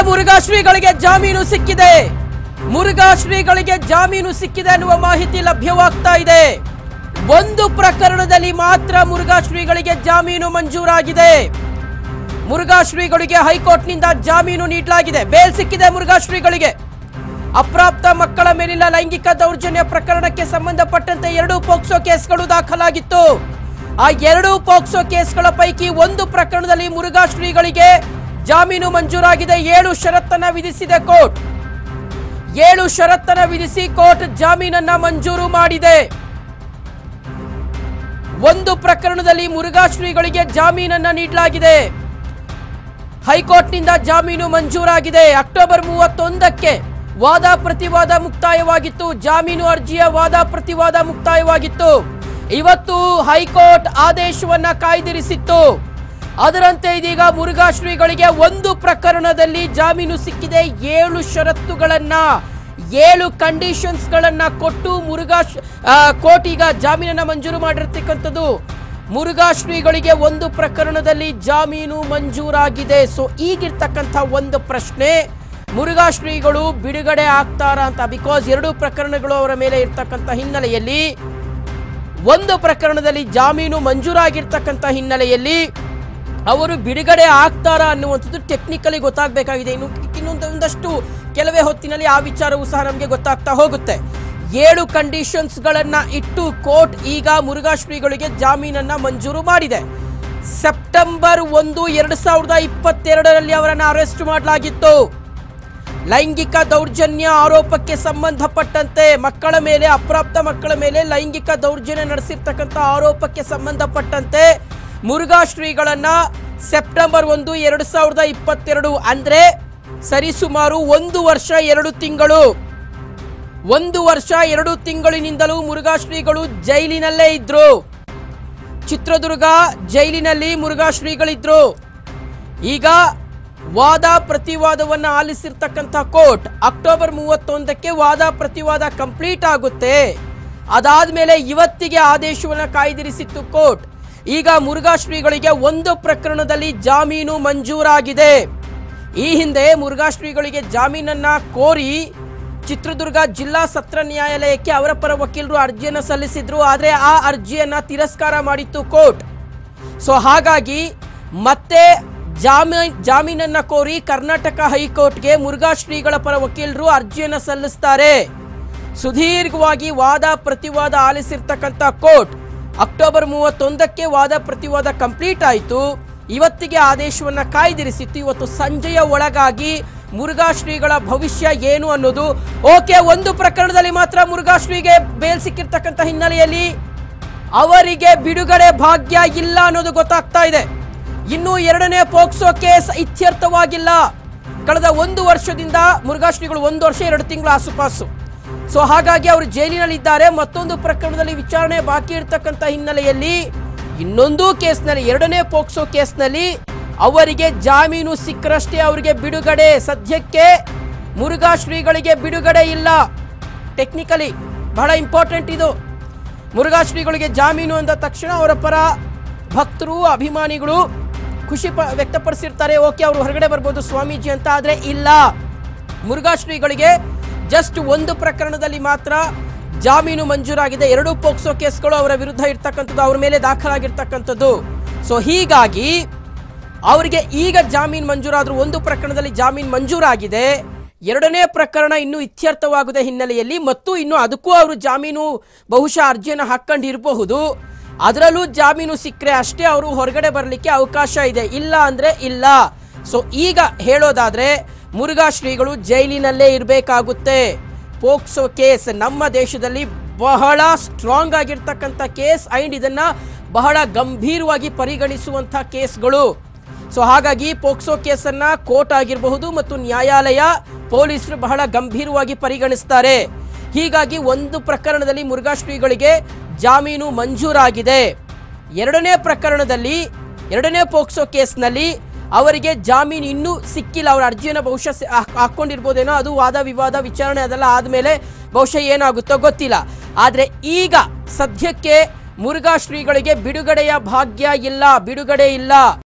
ಮುರುಘಾ ಶ್ರೀಗಳಿಗೆ ಜಾಮೀನು ಸಿಕ್ಕಿದೆ ಮುರುಘಾ ಶ್ರೀಗಳಿಗೆ ಜಾಮೀನು ಸಿಕ್ಕಿದೆ ಅನ್ನುವ ಮಾಹಿತಿ ಲಭ್ಯವಾಗ್ತಾ ಇದೆ ಒಂದು ಪ್ರಕರಣದಲ್ಲಿ ಮಾತ್ರ ಮುರುಘಾ ಶ್ರೀಗಳಿಗೆ ಜಾಮೀನು ಮಂಜೂರಾಗಿದೆ ಮುರುಘಾ ಶ್ರೀಗಳಿಗೆ ಹೈಕೋರ್ಟ್ನಿಂದ ಜಾಮೀನು ನೀಡಲಾಗಿದೆ ಬೇಲ್ ಸಿಕ್ಕಿದೆ ಮುರುಘಾ ಶ್ರೀಗಳಿಗೆ ಅಪ್ರಾಪ್ತ ಮಕ್ಕಳ ಮೇಲಿನ ಲೈಂಗಿಕ ದೌರ್ಜನ್ಯ ಪ್ರಕರಣಕ್ಕೆ ಸಂಬಂಧಪಟ್ಟಂತೆ ಎರಡು ಪೋಕ್ಸೋ ಕೇಸ್ಗಳು ದಾಖಲಾಗಿತ್ತು ಆ ಎರಡು ಪೋಕ್ಸೋ ಕೇಸ್ಗಳ ಪೈಕಿ ಒಂದು ಪ್ರಕರಣದಲ್ಲಿ ಮುರುಘಾ ಶ್ರೀಗಳಿಗೆ ಜಾಮೀನು ಮಂಜೂರಾಗಿದೆ ಏಳು ಷರತ್ತನ್ನ ವಿಧಿಸಿದೆ ಕೋರ್ಟ್ ಏಳು ಷರತ್ತನ್ನ ವಿಧಿಸಿ ಕೋರ್ಟ್ ಜಾಮೀನನ್ನ ಮಂಜೂರು ಮಾಡಿದೆ ಒಂದು ಪ್ರಕರಣದಲ್ಲಿ ಮುರುಘಾ ಶ್ರೀಗಳಿಗೆ ಜಾಮೀನನ್ನ ನೀಡಲಾಗಿದೆ ಹೈಕೋರ್ಟ್ನಿಂದ ಜಾಮೀನು ಮಂಜೂರಾಗಿದೆ ಅಕ್ಟೋಬರ್ ಮೂವತ್ತೊಂದಕ್ಕೆ ವಾದ ಪ್ರತಿವಾದ ಮುಕ್ತಾಯವಾಗಿತ್ತು ಜಾಮೀನು ಅರ್ಜಿಯ ವಾದ ಪ್ರತಿವಾದ ಮುಕ್ತಾಯವಾಗಿತ್ತು ಇವತ್ತು ಹೈಕೋರ್ಟ್ ಆದೇಶವನ್ನ ಕಾಯ್ದಿರಿಸಿತ್ತು ಅದರಂತೆ ಇದೀಗ ಮುರುಘಾ ಶ್ರೀಗಳಿಗೆ ಒಂದು ಪ್ರಕರಣದಲ್ಲಿ ಜಾಮೀನು ಸಿಕ್ಕಿದೆ ಏಳು ಷರತ್ತುಗಳನ್ನ ಏಳು ಕಂಡೀಷನ್ಸ್ ಗಳನ್ನ ಕೊಟ್ಟು ಮುರುಘಾ ಶ್ರೀ- ಆ, ಕೋರ್ಟ್ ಈಗ ಜಾಮೀನನ್ನ ಮಂಜೂರು ಮಾಡಿರ್ತಕ್ಕಂಥದ್ದು ಮುರುಘಾ ಶ್ರೀಗಳಿಗೆ ಒಂದು ಪ್ರಕರಣದಲ್ಲಿ ಜಾಮೀನು ಮಂಜೂರಾಗಿದೆ ಸೊ ಈಗಿರ್ತಕ್ಕಂಥ ಒಂದು ಪ್ರಶ್ನೆ ಮುರುಘಾ ಶ್ರೀಗಳು ಬಿಡುಗಡೆ ಆಗ್ತಾರಾ ಅಂತ ಬಿಕಾಸ್ ಎರಡು ಪ್ರಕರಣಗಳು ಅವರ ಮೇಲೆ ಇರ್ತಕ್ಕಂಥ ಹಿನ್ನೆಲೆಯಲ್ಲಿ ಒಂದು ಪ್ರಕರಣದಲ್ಲಿ ಜಾಮೀನು ಮಂಜೂರಾಗಿರ್ತಕ್ಕಂಥ ಹಿನ್ನೆಲೆಯಲ್ಲಿ ಅವರು ಬಿಡುಗಡೆ ಆಗ್ತಾರಾ ಅನ್ನುವಂಥದ್ದು ಟೆಕ್ನಿಕಲಿ ಗೊತ್ತಾಗಬೇಕಾಗಿದೆ ಇನ್ನು ಇನ್ನೊಂದು ಒಂದಷ್ಟು ಕೆಲವೇ ಹೊತ್ತಿನಲ್ಲಿ ಆ ವಿಚಾರವೂ ಸಹ ನಮಗೆ ಗೊತ್ತಾಗ್ತಾ ಹೋಗುತ್ತೆ ಏಳು ಕಂಡೀಷನ್ಸ್ಗಳನ್ನ ಇಟ್ಟು ಕೋರ್ಟ್ ಈಗ ಮುರುಘಾ ಶ್ರೀಗಳಿಗೆ ಜಾಮೀನನ್ನ ಮಂಜೂರು ಮಾಡಿದೆ ಸೆಪ್ಟೆಂಬರ್ ಒಂದು ಎರಡು ಸಾವಿರದ ಇಪ್ಪತ್ತೆರಡರಲ್ಲಿ ಅವರನ್ನು ಅರೆಸ್ಟ್ ಮಾಡಲಾಗಿತ್ತು ಲೈಂಗಿಕ ದೌರ್ಜನ್ಯ ಆರೋಪಕ್ಕೆ ಸಂಬಂಧಪಟ್ಟಂತೆ ಮಕ್ಕಳ ಮೇಲೆ ಅಪ್ರಾಪ್ತ ಮಕ್ಕಳ ಮೇಲೆ ಲೈಂಗಿಕ ದೌರ್ಜನ್ಯ ನಡೆಸಿರ್ತಕ್ಕಂಥ ಆರೋಪಕ್ಕೆ ಸಂಬಂಧಪಟ್ಟಂತೆ ಮುರುಘಾ ಶ್ರೀಗಳನ್ನ ಸೆಪ್ಟೆಂಬರ್ ಒಂದು ಎರಡು ಸಾವಿರದ ಇಪ್ಪತ್ತೆರಡು ಅಂದ್ರೆ ಸರಿಸುಮಾರು ಒಂದು ವರ್ಷ ಎರಡು ತಿಂಗಳು ಒಂದು ವರ್ಷ ಎರಡು ತಿಂಗಳಿನಿಂದಲೂ ಮುರುಘಾ ಶ್ರೀಗಳು ಜೈಲಿನಲ್ಲೇ ಇದ್ರು ಚಿತ್ರದುರ್ಗ ಜೈಲಿನಲ್ಲಿ ಮುರುಘಾ ಶ್ರೀಗಳಿದ್ರು ಈಗ ವಾದ ಪ್ರತಿವಾದವನ್ನ ಆಲಿಸಿರ್ತಕ್ಕಂಥ ಕೋರ್ಟ್ ಅಕ್ಟೋಬರ್ ಮೂವತ್ತೊಂದಕ್ಕೆ ವಾದ ಪ್ರತಿವಾದ ಕಂಪ್ಲೀಟ್ ಆಗುತ್ತೆ ಅದಾದ್ಮೇಲೆ ಇವತ್ತಿಗೆ ಆದೇಶವನ್ನ ಕಾಯ್ದಿರಿಸಿತ್ತು ಕೋರ್ಟ್ ಈಗ ಮುರುಘಾ ಶ್ರೀಗಳಿಗೆ ಒಂದು ಪ್ರಕರಣದಲ್ಲಿ ಜಾಮೀನು ಮಂಜೂರಾಗಿದೆ ಈ ಹಿಂದೆ ಮುರುಘಾ ಶ್ರೀಗಳಿಗೆ ಜಾಮೀನನ್ನ ಕೋರಿ ಚಿತ್ರದುರ್ಗ ಜಿಲ್ಲಾ ಸತ್ರ ನ್ಯಾಯಾಲಯಕ್ಕೆ ಅವರ ಪರ ವಕೀಲರು ಅರ್ಜಿಯನ್ನು ಸಲ್ಲಿಸಿದ್ರು ಆದರೆ ಆ ಅರ್ಜಿಯನ್ನ ತಿರಸ್ಕಾರ ಮಾಡಿತ್ತು ಕೋರ್ಟ್ ಸೊ ಹಾಗಾಗಿ ಮತ್ತೆ ಜಾಮೀನ್ ಜಾಮೀನನ್ನ ಕೋರಿ ಕರ್ನಾಟಕ ಹೈಕೋರ್ಟ್ಗೆ ಮುರುಘಾ ಶ್ರೀಗಳ ಪರ ವಕೀಲರು ಅರ್ಜಿಯನ್ನು ಸಲ್ಲಿಸ್ತಾರೆ ಸುದೀರ್ಘವಾಗಿ ವಾದ ಪ್ರತಿವಾದ ಆಲಿಸಿರ್ತಕ್ಕಂಥ ಕೋರ್ಟ್ ಅಕ್ಟೋಬರ್ ಮೂವತ್ತೊಂದಕ್ಕೆ ವಾದ ಪ್ರತಿವಾದ ಕಂಪ್ಲೀಟ್ ಆಯಿತು ಇವತ್ತಿಗೆ ಆದೇಶವನ್ನ ಕಾಯ್ದಿರಿಸಿತ್ತು ಇವತ್ತು ಸಂಜೆಯ ಒಳಗಾಗಿ ಮುರುಘಾ ಶ್ರೀಗಳ ಭವಿಷ್ಯ ಏನು ಅನ್ನೋದು ಓಕೆ ಒಂದು ಪ್ರಕರಣದಲ್ಲಿ ಮಾತ್ರ ಮುರುಘಾ ಶ್ರೀಗೆ ಬೇಲ್ ಸಿಕ್ಕಿರ್ತಕ್ಕಂಥ ಹಿನ್ನೆಲೆಯಲ್ಲಿ ಅವರಿಗೆ ಬಿಡುಗಡೆ ಭಾಗ್ಯ ಇಲ್ಲ ಅನ್ನೋದು ಗೊತ್ತಾಗ್ತಾ ಇದೆ ಇನ್ನು ಎರಡನೇ ಪೋಕ್ಸೋ ಕೇಸ್ ಇತ್ಯರ್ಥವಾಗಿಲ್ಲ ಕಳೆದ ಒಂದು ವರ್ಷದಿಂದ ಮುರುಘಾ ಶ್ರೀಗಳು ಒಂದು ವರ್ಷ ಎರಡು ತಿಂಗಳ ಆಸುಪಾಸು ಸೊ ಹಾಗಾಗಿ ಅವರು ಜೈಲಿನಲ್ಲಿದ್ದಾರೆ ಮತ್ತೊಂದು ಪ್ರಕರಣದಲ್ಲಿ ವಿಚಾರಣೆ ಬಾಕಿ ಇರತಕ್ಕಂಥ ಹಿನ್ನೆಲೆಯಲ್ಲಿ ಇನ್ನೊಂದು ಕೇಸ್ನಲ್ಲಿ ಎರಡನೇ ಪೋಕ್ಸೋ ಕೇಸ್ನಲ್ಲಿ ಅವರಿಗೆ ಜಾಮೀನು ಸಿಕ್ಕರಷ್ಟೇ ಅವರಿಗೆ ಬಿಡುಗಡೆ ಸದ್ಯಕ್ಕೆ ಮುರುಘಾ ಶ್ರೀಗಳಿಗೆ ಬಿಡುಗಡೆ ಇಲ್ಲ ಟೆಕ್ನಿಕಲಿ ಬಹಳ ಇಂಪಾರ್ಟೆಂಟ್ ಇದು ಮುರುಘಾ ಶ್ರೀಗಳಿಗೆ ಜಾಮೀನು ಅಂದ ತಕ್ಷಣ ಅವರ ಪರ ಭಕ್ತರು ಅಭಿಮಾನಿಗಳು ಖುಷಿ ಪ ವ್ಯಕ್ತಪಡಿಸಿರ್ತಾರೆ ಓಕೆ ಅವರು ಹೊರಗಡೆ ಬರ್ಬೋದು ಸ್ವಾಮೀಜಿ ಅಂತ ಆದರೆ ಇಲ್ಲ ಮುರುಘಾ ಶ್ರೀಗಳಿಗೆ ಜಸ್ಟ್ ಒಂದು ಪ್ರಕರಣದಲ್ಲಿ ಮಾತ್ರ ಜಾಮೀನು ಮಂಜೂರಾಗಿದೆ ಎರಡು ಪೋಕ್ಸೋ ಕೇಸ್ಗಳು ಅವರ ವಿರುದ್ಧ ಇರ್ತಕ್ಕಂಥದ್ದು ಅವ್ರ ಮೇಲೆ ದಾಖಲಾಗಿರ್ತಕ್ಕಂಥದ್ದು ಸೊ ಹೀಗಾಗಿ ಅವರಿಗೆ ಈಗ ಜಾಮೀನು ಮಂಜೂರಾದ್ರೂ ಒಂದು ಪ್ರಕರಣದಲ್ಲಿ ಜಾಮೀನು ಮಂಜೂರಾಗಿದೆ ಎರಡನೇ ಪ್ರಕರಣ ಇನ್ನೂ ಇತ್ಯರ್ಥವಾಗುವ ಹಿನ್ನೆಲೆಯಲ್ಲಿ ಮತ್ತು ಇನ್ನು ಅದಕ್ಕೂ ಅವರು ಜಾಮೀನು ಬಹುಶಃ ಅರ್ಜಿಯನ್ನು ಹಾಕೊಂಡಿರಬಹುದು ಅದರಲ್ಲೂ ಜಾಮೀನು ಸಿಕ್ಕರೆ ಅಷ್ಟೇ ಅವರು ಹೊರಗಡೆ ಬರಲಿಕ್ಕೆ ಅವಕಾಶ ಇದೆ ಇಲ್ಲ ಅಂದ್ರೆ ಇಲ್ಲ ಸೊ ಈಗ ಹೇಳೋದಾದ್ರೆ ಮುರುಘಾ ಶ್ರೀಗಳು ಜೈಲಿನಲ್ಲೇ ಇರಬೇಕಾಗುತ್ತೆ ಪೋಕ್ಸೋ ಕೇಸ್ ನಮ್ಮ ದೇಶದಲ್ಲಿ ಬಹಳ ಸ್ಟ್ರಾಂಗ್ ಆಗಿರ್ತಕ್ಕಂಥ ಕೇಸ್ ಅಂಡ್ ಇದನ್ನ ಬಹಳ ಗಂಭೀರವಾಗಿ ಪರಿಗಣಿಸುವಂಥ ಕೇಸ್ಗಳು ಸೊ ಹಾಗಾಗಿ ಪೋಕ್ಸೋ ಕೇಸನ್ನ ಕೋರ್ಟ್ ಆಗಿರಬಹುದು ಮತ್ತು ನ್ಯಾಯಾಲಯ ಪೊಲೀಸರು ಬಹಳ ಗಂಭೀರವಾಗಿ ಪರಿಗಣಿಸ್ತಾರೆ ಹೀಗಾಗಿ ಒಂದು ಪ್ರಕರಣದಲ್ಲಿ ಮುರುಘಾ ಶ್ರೀಗಳಿಗೆ ಜಾಮೀನು ಮಂಜೂರಾಗಿದೆ ಎರಡನೇ ಪ್ರಕರಣದಲ್ಲಿ ಎರಡನೇ ಪೋಕ್ಸೋ ಕೇಸ್ನಲ್ಲಿ ಅವರಿಗೆ ಜಾಮೀನು ಇನ್ನೂ ಸಿಕ್ಕಿಲ್ಲ ಅವರ ಅರ್ಜಿಯನ್ನು ಬಹುಶಃ ಸಿ- ಹಾಕ್- ಹಾಕ್ಕೊಂಡಿರ್ಬೋದೇನೋ ಅದು ವಾದ ವಿವಾದ ವಿಚಾರಣೆ ಅದೆಲ್ಲ ಆದಮೇಲೆ ಬಹುಶಃ ಏನಾಗುತ್ತೋ ಗೊತ್ತಿಲ್ಲ ಆದರೆ ಈಗ ಸದ್ಯಕ್ಕೆ ಮುರುಘಾ ಶ್ರೀಗಳಿಗೆ ಬಿಡುಗಡೆಯ ಭಾಗ್ಯ ಇಲ್ಲ ಬಿಡುಗಡೆ ಇಲ್ಲ